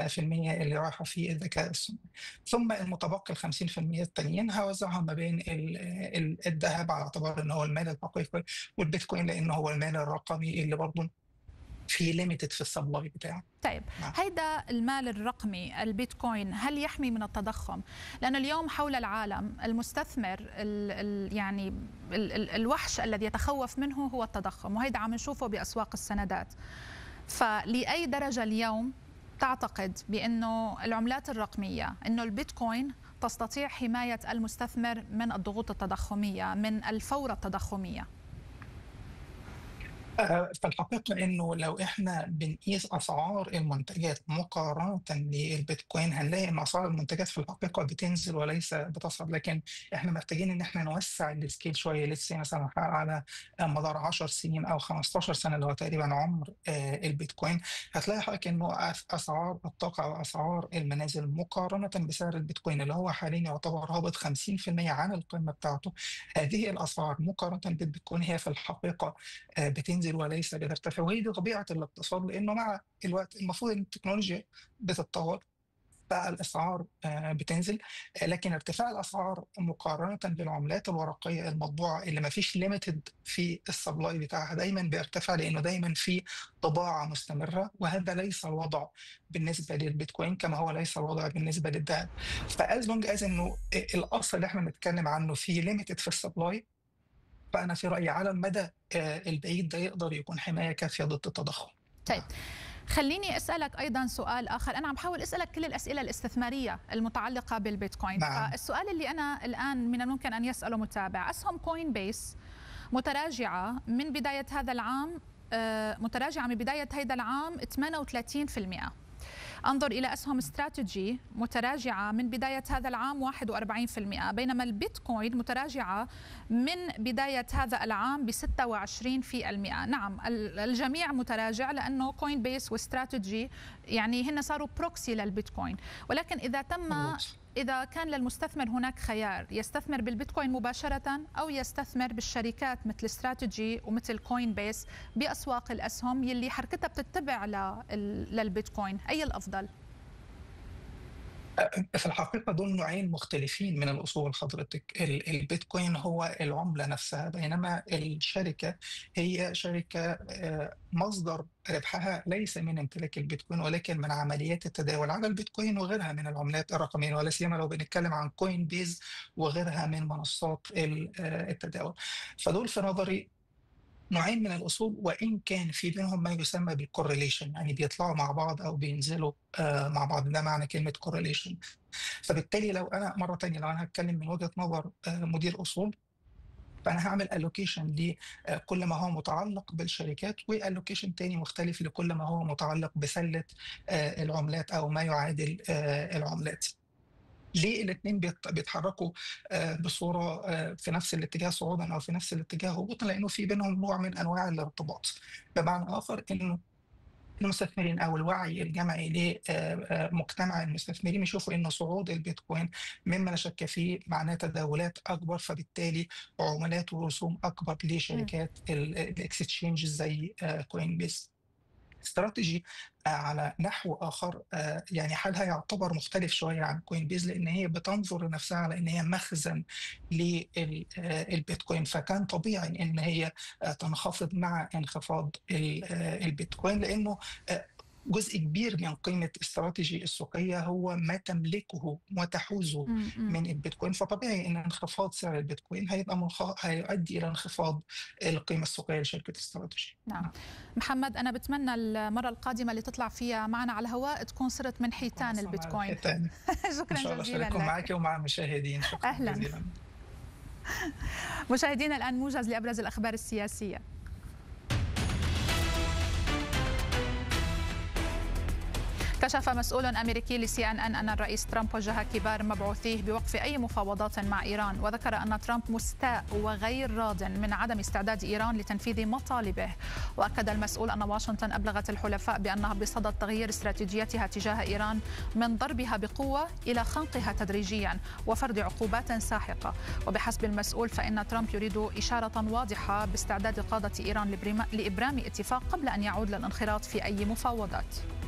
اللي رايحه في الذكاء الصناعي ثم المتبقي ال 50% التانيين هوزعهم ما بين الذهب على اعتبار ان هو المال الحقيقي والبيتكوين لانه هو المال الرقمي اللي برضه في ليميتد في السبلاي بتاعه طيب نعم. هيدا المال الرقمي البيتكوين هل يحمي من التضخم لأن اليوم حول العالم المستثمر ال ال يعني ال ال الوحش الذي يتخوف منه هو التضخم وهيدا عم نشوفه بأسواق السندات فلأي درجة اليوم تعتقد بأنه العملات الرقمية أنه البيتكوين تستطيع حماية المستثمر من الضغوط التضخمية من الفورة التضخمية فالحقيقة إنه لو إحنا بنقيس أسعار المنتجات مقارنة للبيتكوين هنلاقي إن أسعار المنتجات في الحقيقة بتنزل وليس بتصعد لكن إحنا محتاجين إن إحنا نوسع السكيل شوية لسه مثلا على مدار 10 سنين أو 15 سنة اللي هو تقريبا عمر البيتكوين هتلاقي حضرتك إنه أسعار الطاقة أو أسعار المنازل مقارنة بسعر البيتكوين اللي هو حاليا يعتبر هابط 50% عن القمة بتاعته هذه الأسعار مقارنة بالبيتكوين هي في الحقيقة بتنزل وليس بترتفع وهي دي طبيعه الاقتصاد لانه مع الوقت المفروض ان التكنولوجيا بتتطور فالاسعار بتنزل لكن ارتفاع الاسعار مقارنه بالعملات الورقيه المطبوعه اللي ما فيش ليميتد في السبلاي بتاعها دايما بيرتفع لانه دايما في طباعه مستمره وهذا ليس الوضع بالنسبه للبيتكوين كما هو ليس الوضع بالنسبه للذهب فاز لونج از انه الاصل اللي احنا بنتكلم عنه في ليميتد في السبلاي فانا في رايي على المدى البعيد ده يقدر يكون حمايه كافيه ضد التضخم. طيب خليني اسالك ايضا سؤال اخر انا عم بحاول اسالك كل الاسئله الاستثماريه المتعلقه بالبيتكوين نعم. فالسؤال اللي انا الان من الممكن ان يساله متابع اسهم كوين بيس متراجعه من بدايه هذا العام متراجعه من بدايه هذا العام 38% انظر الى اسهم استراتيجي متراجعه من بدايه هذا العام 41% بينما البيتكوين متراجعه من بدايه هذا العام ب 26% نعم الجميع متراجع لانه كوين بيس واستراتيجي يعني هن صاروا بروكسي للبيتكوين ولكن اذا تم إذا كان للمستثمر هناك خيار يستثمر بالبيتكوين مباشرة أو يستثمر بالشركات مثل استراتيجي ومثل كوين بيس بأسواق الأسهم يلي حركتها بتتبع للبيتكوين أي الأفضل؟ في الحقيقة دول نوعين مختلفين من الأصول حضرتك البيتكوين هو العملة نفسها بينما الشركة هي شركة مصدر ربحها ليس من امتلاك البيتكوين ولكن من عمليات التداول على البيتكوين وغيرها من العملات الرقمية ولا سيما لو بنتكلم عن كوين بيز وغيرها من منصات التداول فدول في نظري نوعين من الاصول وان كان في بينهم ما يسمى بالكورليشن يعني بيطلعوا مع بعض او بينزلوا آه مع بعض ده معنى كلمه كورليشن فبالتالي لو انا مره ثانيه لو انا هتكلم من وجهه نظر آه مدير اصول فانا هعمل الوكيشن لكل ما هو متعلق بالشركات والوكيشن تاني مختلف لكل ما هو متعلق بسله آه العملات او ما يعادل العملات ليه الاثنين بيتحركوا بصوره في نفس الاتجاه صعودا او في نفس الاتجاه هبوطا لانه في بينهم نوع من انواع الارتباط بمعنى اخر انه المستثمرين او الوعي الجمعي لمجتمع المستثمرين يشوفوا ان صعود البيتكوين مما لا شك فيه معناه تداولات اكبر فبالتالي عملات ورسوم اكبر لشركات الاكستشينج زي كوين بيس استراتيجي على نحو اخر يعني حالها يعتبر مختلف شويه عن كوين بيز لان هي بتنظر لنفسها على ان هي مخزن للبيتكوين فكان طبيعي ان هي تنخفض مع انخفاض البيتكوين لانه جزء كبير من قيمة استراتيجي السوقية هو ما تملكه وتحوزه من البيتكوين فطبيعي أن انخفاض سعر البيتكوين هيبقى منخ... هيؤدي إلى انخفاض القيمة السوقية لشركة استراتيجي نعم محمد أنا بتمنى المرة القادمة اللي تطلع فيها معنا على الهواء تكون صرت من حيتان البيتكوين شكرا إن شاء الله جزيلا لك معك ومع المشاهدين شكرا أهلا جزيلا. مشاهدينا الآن موجز لأبرز الأخبار السياسية كشف مسؤول امريكي لسي ان ان ان الرئيس ترامب وجه كبار مبعوثيه بوقف اي مفاوضات مع ايران وذكر ان ترامب مستاء وغير راض من عدم استعداد ايران لتنفيذ مطالبه واكد المسؤول ان واشنطن ابلغت الحلفاء بانها بصدد تغيير استراتيجيتها تجاه ايران من ضربها بقوه الى خنقها تدريجيا وفرض عقوبات ساحقه وبحسب المسؤول فان ترامب يريد اشاره واضحه باستعداد قاده ايران لابرام اتفاق قبل ان يعود للانخراط في اي مفاوضات